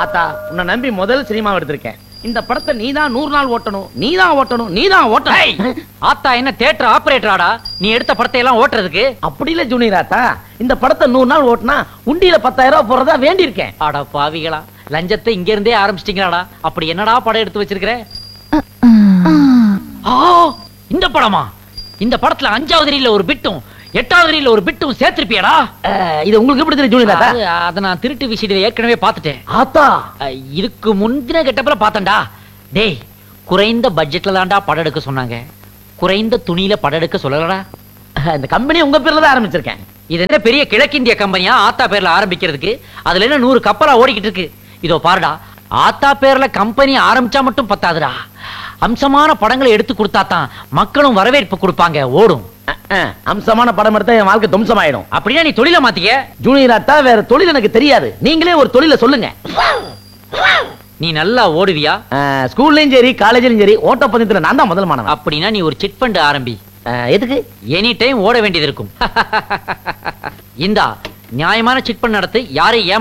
ஆத்தா உன்னை நம்பி முதல் சினிமா எடுத்திருக்கேன் இந்த படத்தை நீதான் நூறு நாள் ஓட்டணும் நீதான் ஓட்டணும் நீதான் ஏய், ஓட்டணும் ஆத்தா என்ன தியேட்டர் ஆபரேட்டராடா நீ எடுத்த படத்தை எல்லாம் ஓட்டுறதுக்கு அப்படி இல்ல ஜூனியர் ஆத்தா இந்த படத்தை நூறு நாள் ஓட்டினா உண்டியில பத்தாயிரம் ரூபாய் போறதா வேண்டி இருக்கேன் அட பாவிகளா லஞ்சத்தை இங்க இருந்தே ஆரம்பிச்சிட்டீங்களாடா அப்படி என்னடா படம் எடுத்து வச்சிருக்கிற ஆ, இந்த படமா இந்த படத்துல அஞ்சாவது ரீல்ல ஒரு பிட்டும் எட்டாவது ரீல்ல ஒரு பிட்டும் சேர்த்திருப்பியடா இது உங்களுக்கு எப்படி தெரியும் ஜூனியர் ஆத்தா அது, அத நான் திருட்டு விஷயத்துல ஏற்கனவே பார்த்துட்டேன் ஆத்தா அஹ், இதுக்கு முந்தின கெட்டப்பல பார்த்தேன்டா டேய் குறைந்த பட்ஜெட்ல தான்டா படம் எடுக்க சொன்னாங்க குறைந்த துணியில படம் எடுக்க சொல்லலடா இந்த கம்பெனி உங்க பேர்ல தான் ஆரம்பிச்சிருக்கேன் இது என்ன பெரிய கிழக்கிந்திய கம்பெனியா ஆத்தா பேர்ல ஆரம்பிக்கிறதுக்கு அதுல என்ன நூறு கப்பலா ஓடிக்கிட்டு இருக்கு இதோ பாருடா ஆத்தா பேர்ல கம்பெனி ஆரம்பிச்சா மட்டும் பத்தாதுடா அம்சமான படங்களை எடுத்து கொடுத்தா தான் மக்களும் வரவேற்பு கொடுப்பாங்க ஓடும் அஹ், அஹ், அம்சமான படம் எடுத்தா என் வாழ்க்கை தும்சமாயிடும் அப்படின்னா நீ தொழில மாத்திக்க ஜூனியர் ஆத்தா வேற தொழில் எனக்கு தெரியாது நீங்களே ஒரு தொழில சொல்லுங்க நீ நல்லா ஓடுவியா அஹ், ஸ்கூல்லயும் சரி காலேஜ்லயும் சரி ஓட்டப்பந்தயத்துல நான் தான் முதல் மாணவன் அப்படின்னா நீ ஒரு சிட் ஃபண்ட் ஆரம்பி அஹ், எதுக்கு எனி டைம் ஓட வேண்டியது இருக்கும் இந்தா நியாயமான சிட் ஃபண்ட் நடத்து யாரை